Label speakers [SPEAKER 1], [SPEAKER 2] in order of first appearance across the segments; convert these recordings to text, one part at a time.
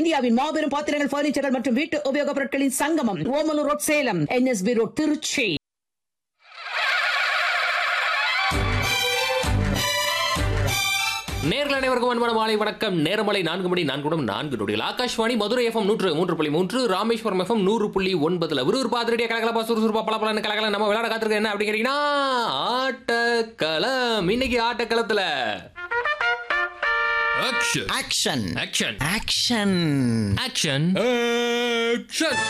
[SPEAKER 1] இந்தியாவின் மாபெரும் பாத்திரங்கள் பர்னிச்சர்கள் மற்றும் வீட்டு உபயோகப் பொருட்களின் சங்கமம் Omalur road Salem NSP road Trichy
[SPEAKER 2] நேர்கள் அனைவருக்கும் அன்பான மாலை வணக்கம் நேரமலை நான்கு மணி நான்கு மணி நான்கு நொடிகள் ஆகாஷ்வாணி மதுரை எஃப்எம் நூற்று மூன்று புள்ளி மூன்று ராமேஸ்வரம் எஃப்எம் நூறு புள்ளி ஒன்பதுல ஒரு பாதிரடியா கலகலப்பா சுறுசுறுப்பா பளபளன்னு கலகல நம்ம விளையாட காத்திருக்க என்ன அப்படி கேட்டீங்கன்னா ஆட்டக்களம் இன்னைக்கு ஆட்டக்களத்துல action
[SPEAKER 3] action
[SPEAKER 2] action
[SPEAKER 3] action
[SPEAKER 2] action action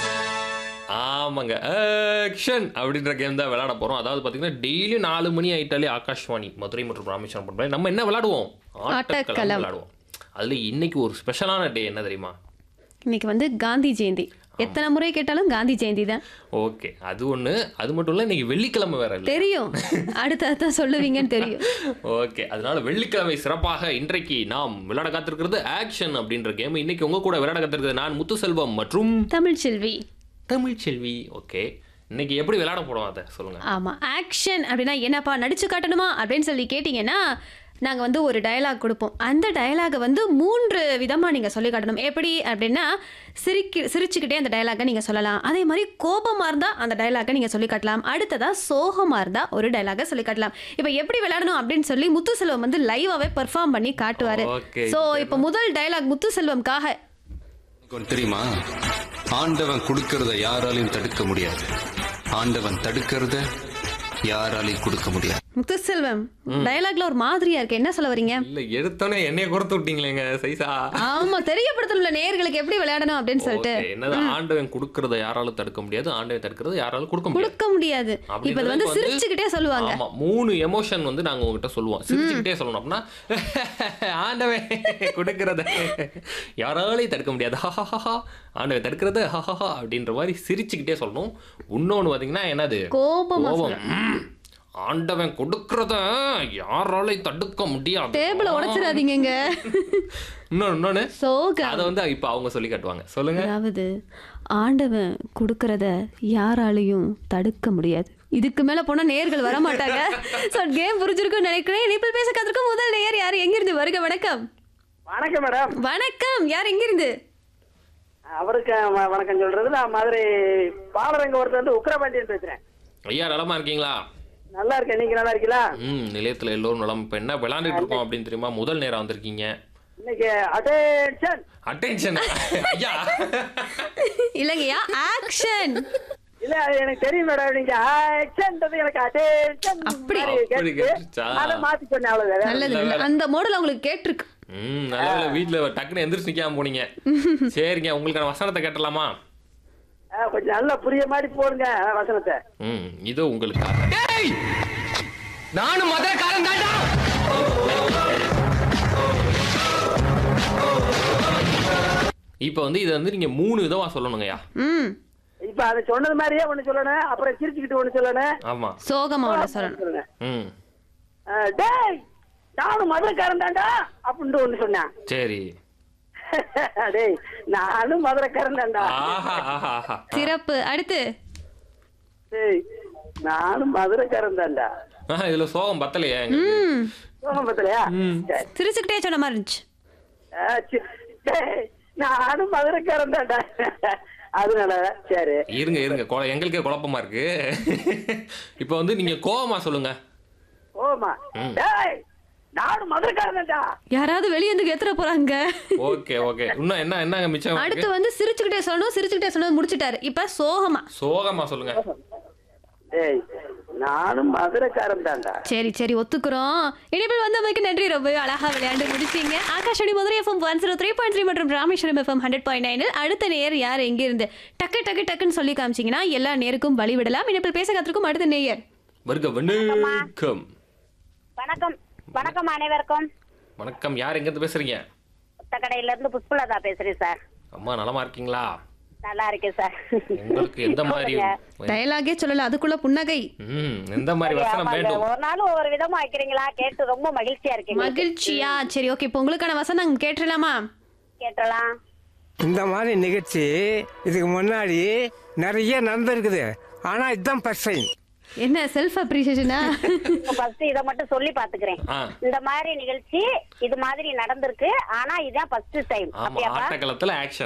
[SPEAKER 2] ஆமாங்க ஆக்ஷன் அப்படின்ற கேம் தான் விளையாட போறோம் அதாவது பாத்தீங்கன்னா டெய்லி நாலு மணி ஆயிட்டாலே ஆகாஷ்வாணி மதுரை மற்றும் ராமேஸ்வரம் பண்பலை நம்ம என்ன விளையாடுவோம்
[SPEAKER 4] ஆட்டக்களம்.
[SPEAKER 2] விளையாடுவோம் அதுல இன்னைக்கு ஒரு ஸ்பெஷலான டே என்ன தெரியுமா
[SPEAKER 4] இன்னைக்கு வந்து காந்தி ஜெயந்தி எத்தனை முறை கேட்டாலும் காந்தி ஜெயந்தி தான்
[SPEAKER 2] ஓகே அது ஒண்ணு அது மட்டும் இல்ல இன்னைக்கு வெள்ளிக்கிழமை வேற இல்ல
[SPEAKER 4] தெரியும் அடுத்த சொல்லுவீங்கன்னு தெரியும்
[SPEAKER 2] ஓகே அதனால வெள்ளிக்கிழமை சிறப்பாக இன்றைக்கு நாம் விளையாட காத்திருக்கிறது ஆக்ஷன் அப்படின்ற கேம் இன்னைக்கு உங்க கூட விளையாட காத்திருக்கிறது நான் முத்துசெல்வம் மற்றும்
[SPEAKER 4] தமிழ் செல்வி
[SPEAKER 2] தமிழ்ச்செல்வி ஓகே இன்னைக்கு எப்படி விளையாட போறோம் அதை சொல்லுங்க
[SPEAKER 4] ஆமா ஆக்ஷன் அப்படின்னா என்னப்பா நடிச்சு காட்டணுமா அப்படின்னு சொல்லி கேட்டிங்கன்னா நாங்கள் வந்து ஒரு டயலாக் கொடுப்போம் அந்த டயலாகை வந்து மூன்று விதமாக நீங்கள் சொல்லி காட்டணும் எப்படி அப்படின்னா சிரிக்கி சிரிச்சுக்கிட்டே அந்த டயலாகை நீங்கள் சொல்லலாம் அதே மாதிரி கோபமாக இருந்தால் அந்த டயலாகை நீங்கள் சொல்லி காட்டலாம் அடுத்ததாக சோகமாக இருந்தால் ஒரு டயலாகை சொல்லி காட்டலாம் இப்போ எப்படி விளையாடணும் அப்படின்னு சொல்லி முத்துசெல்வம் வந்து லைவாகவே பெர்ஃபார்ம் பண்ணி காட்டுவார்
[SPEAKER 2] Okay.
[SPEAKER 4] ஸோ இப்போ முதல் டயலாக் முத்துசெல்வம்காக
[SPEAKER 5] உனக்கு ஒண்ணு தெரியுமா ஆண்டவன் கொடுக்கறத யாராலையும் தடுக்க முடியாது ஆண்டவன் தடுக்கிறத யாராலையும் கொடுக்க முடியாது
[SPEAKER 4] முத்துசெல்வம் டயலாக்ல ஒரு மாதிரியா இருக்கு என்ன சொல்ல வரீங்க
[SPEAKER 2] இல்ல எடுத்தோன்னே என்னைய குறைத்து விட்டீங்களேங்க சைசா
[SPEAKER 4] ஆமா தெரியப்படுத்தணும்ல நேயர்களுக்கு எப்படி விளையாடணும் அப்படின்னு சொல்லிட்டு
[SPEAKER 2] ஓகே, என்னது ஆண்டவன் கொடுக்கறத யாராலும் தடுக்க முடியாது ஆண்டவன் தடுக்கறத யாராலும் கொடுக்க முடியாது
[SPEAKER 4] கொடுக்க முடியாது
[SPEAKER 2] அப்படி
[SPEAKER 4] இப்ப இது வந்து
[SPEAKER 2] இருக்கிறதுக்கு
[SPEAKER 4] சிரிச்சுக்கிட்டே சொல்லுவாங்க
[SPEAKER 2] ஆமா மூணு எமோஷன் வந்து நாங்க உங்ககிட்ட சொல்லுவோம் சிரிச்சுக்கிட்டே சொல்லணும் அப்படின்னா ஆண்டவன் கொடுக்கறத யாராலையும் தடுக்க முடியாது ஹஹஹஹா. ஆண்டவன் தடுக்கிறத ஹஹஹா அப்படின்ற மாதிரி சிரிச்சுக்கிட்டே சொல்லணும் இன்னொன்னு பாத்தீங்கன்னா என்னது
[SPEAKER 4] கோபமா
[SPEAKER 2] கோபம் ம். ஆண்டவன் கொடுக்கறத யாராலையும் தடுக்க முடியாது
[SPEAKER 4] டேபிள உடைச்சிடாதீங்க
[SPEAKER 2] இன்னொன்னு இன்னொன்னு
[SPEAKER 4] சோகம்
[SPEAKER 2] அதை வந்து இப்ப அவங்க சொல்லி காட்டுவாங்க சொல்லுங்க
[SPEAKER 4] அதாவது ஆண்டவன் கொடுக்கறத யாராலையும் தடுக்க முடியாது இதுக்கு மேல போனா நேர்கள் வர மாட்டாங்க சோ கேம் புரிஞ்சிருக்கும்னு நினைக்கிறேன் இனிப்பில் பேச காத்திருக்கும் முதல் நேயர் யார் எங்கிருந்து வருக வணக்கம்
[SPEAKER 6] வணக்கம் மேடம்
[SPEAKER 4] வணக்கம் யார் எங்கிருந்து
[SPEAKER 6] அவருக்கு வ- வணக்கம் சொல்றது நான் மதுரை பாலரங்க ஒருத்தர் வந்து உக்கரபாண்டியன் பேசுறேன்
[SPEAKER 2] ஐயா நலமா இருக்கீங்களா
[SPEAKER 6] நல்லா இருக்கேன் நீங்க நல்லா இருக்கீங்களா
[SPEAKER 2] ம் நிலையத்துல எல்லோரும் நலம் இப்ப என்ன விளையாண்டுட்டு இருக்கோம் அப்படின்னு தெரியுமா முதல் நேரம் வந்திருக்கீங்க
[SPEAKER 6] இன்னைக்கு அட்டென்ஷன்
[SPEAKER 2] அட்டென்ஷன் ஐயா
[SPEAKER 4] இல்லைங்கய்யா ஆக்ஷன்
[SPEAKER 6] இல்ல அது எனக்கு தெரியும் மேடம் நீங்க ஆக்ஷன்ன்றது எனக்கு அட்டென்ஷன்
[SPEAKER 4] அப்படி?
[SPEAKER 2] அப்படி கேட்டுச்சா?
[SPEAKER 6] அதை மாத்தி சொன்னேன் அவ்வளவுதான்
[SPEAKER 4] நல்லது நல்லது. அந்த மாடல் உங்களுக்கு கேட்டிருக்கு
[SPEAKER 2] ம் நல்ல வேளை வீட்டுல டக்குன்னு எந்திரிச்சு நிக்காம போனீங்க சரிங்க உங்களுக்கான வசனத்தை கேட்டலாமா
[SPEAKER 6] ஆ, கொஞ்சம் நல்லா புரிய மாதிரி போடுங்க ஆ, வசனத்தை
[SPEAKER 2] ம் இது உங்களுக்காக நானும் மதுரக்காரன் தாண்டா இப்போ வந்து இதை வந்து நீங்க மூணு விதமா சொல்லணுங்கய்யா
[SPEAKER 4] ம்
[SPEAKER 6] இப்ப அதை சொன்னது மாதிரியே ஒண்ணு சொல்லணும் அப்புறம் சிரிச்சுக்கிட்டு ஒண்ணு சொல்லணும்
[SPEAKER 2] ஆமா
[SPEAKER 4] சோகமா ஒண்ணு சொல்லணும்
[SPEAKER 6] சொல்லுங்க
[SPEAKER 2] ம்
[SPEAKER 6] ஆ, டேய் நானும் மதுரைக்காரன் தாண்டா அப்படின்ட்டு ஒண்ணு சொன்னேன்
[SPEAKER 2] சரி
[SPEAKER 6] டேய் நானும் மதுரைக்காரன் தாண்டா
[SPEAKER 2] ஆஹா ஆஹா ஆஹா
[SPEAKER 4] சிறப்பு அடுத்து
[SPEAKER 6] டேய் நானும் மதுரைக்காரன் தாண்டா
[SPEAKER 2] ஆஹா, இதுல சோகம் பத்தலையா எங்களுக்கு?
[SPEAKER 4] ம்
[SPEAKER 6] சோகம் பத்தலையா சரி.
[SPEAKER 4] சிரிச்சுக்கிட்டே சொன்ன மாதிரி இருந்துச்சு
[SPEAKER 6] ஆ, சி- டேய், நானும் மதுரைக்காரன் தாண்டா அதனால சரி
[SPEAKER 2] இருங்க இருங்க கொ- எங்களுக்கே குழப்பமா இருக்கு இப்போ வந்து நீங்க கோவமா சொல்லுங்க
[SPEAKER 6] ஓமா
[SPEAKER 2] ம்.
[SPEAKER 6] டேய் நானும் மதுரைக்காரன் தாண்டா
[SPEAKER 4] யாராவது வெளியே வந்து எத்துற போறாங்க
[SPEAKER 2] ஓகே ஓகே இன்னும் என்ன என்னங்க மிச்சம்
[SPEAKER 4] அடுத்து
[SPEAKER 2] இருக்கு?
[SPEAKER 4] வந்து சிரிச்சுக்கிட்டே சொல்லணும் சிரிச்சுக்கிட்டே சொல்லணும் முடிச்சிட்டாரு இப்ப சோகமா
[SPEAKER 2] சோகமா சொல்லுங்க
[SPEAKER 6] டேய் நானும் மதுரைக்காரன் தாண்டா
[SPEAKER 4] சரி சரி ஒத்துக்கிறோம் இனிமேல் வந்தமைக்கு நன்றி ரொம்ப அழகா விளையாண்டு முடிச்சீங்க Akashvani Madurai FM one zero three point three மற்றும் ராமேஸ்வரம் எஃப்எம் ஹண்ட்ரட் பாயிண்ட் நைனில் அடுத்த நேயர் யார் எங்க இருந்து டக்கு டக்கு டக்குன்னு சொல்லி காமிச்சீங்கன்னா எல்லா நேருக்கும் வழி விடலாம் இனிமேல் பேச காத்திருக்கும் அடுத்த நேயர்
[SPEAKER 2] வருக வணக்கம்
[SPEAKER 7] வணக்கம் வணக்கம் அனைவருக்கும்
[SPEAKER 2] வணக்கம் யார் எங்க இருந்து பேசுறீங்க
[SPEAKER 7] புத்தக்கடையில இருந்து புஷ்பலதா பேசுறேன் சார்
[SPEAKER 2] அம்மா நலமா இருக்கீங்களா
[SPEAKER 7] நல்லா இருக்கேன் சார்
[SPEAKER 2] உங்களுக்கு எந்த மாதிரி
[SPEAKER 4] டயலாகே சொல்லல அதுக்குள்ள புன்னகை
[SPEAKER 2] ம் எந்த மாதிரி வசனம்
[SPEAKER 7] ஆமாங்க.
[SPEAKER 2] வேண்டும்
[SPEAKER 7] ஒரு நாள் ஒவ்வொரு விதமா வைக்கிறீங்களா கேட்டு ரொம்ப மகிழ்ச்சியா இருக்கீங்க
[SPEAKER 4] மகிழ்ச்சியா சரி ஓகே இப்போ உங்களுக்கான வசனம் கேட்டுடலாமா
[SPEAKER 7] கேட்டலாம்
[SPEAKER 8] இந்த மாதிரி நிகழ்ச்சி இதுக்கு முன்னாடி நிறைய நடந்திருக்குது ஆனா இதுதான் ஃபர்ஸ்ட் டைம்
[SPEAKER 4] என்ன செல்ஃப் அப்ரிசியேஷனா
[SPEAKER 7] ஃபர்ஸ்ட் இத மட்டும் சொல்லி பாத்துக்கிறேன்
[SPEAKER 2] ஆ.
[SPEAKER 7] இந்த மாதிரி நிகழ்ச்சி இது மாதிரி நடந்திருக்கு ஆனா இதான் ஃபர்ஸ்ட் டைம்
[SPEAKER 2] ஆமா
[SPEAKER 7] அப்படியாப்பா
[SPEAKER 2] ஆட்டக்களத்துல ஆக்ஷன்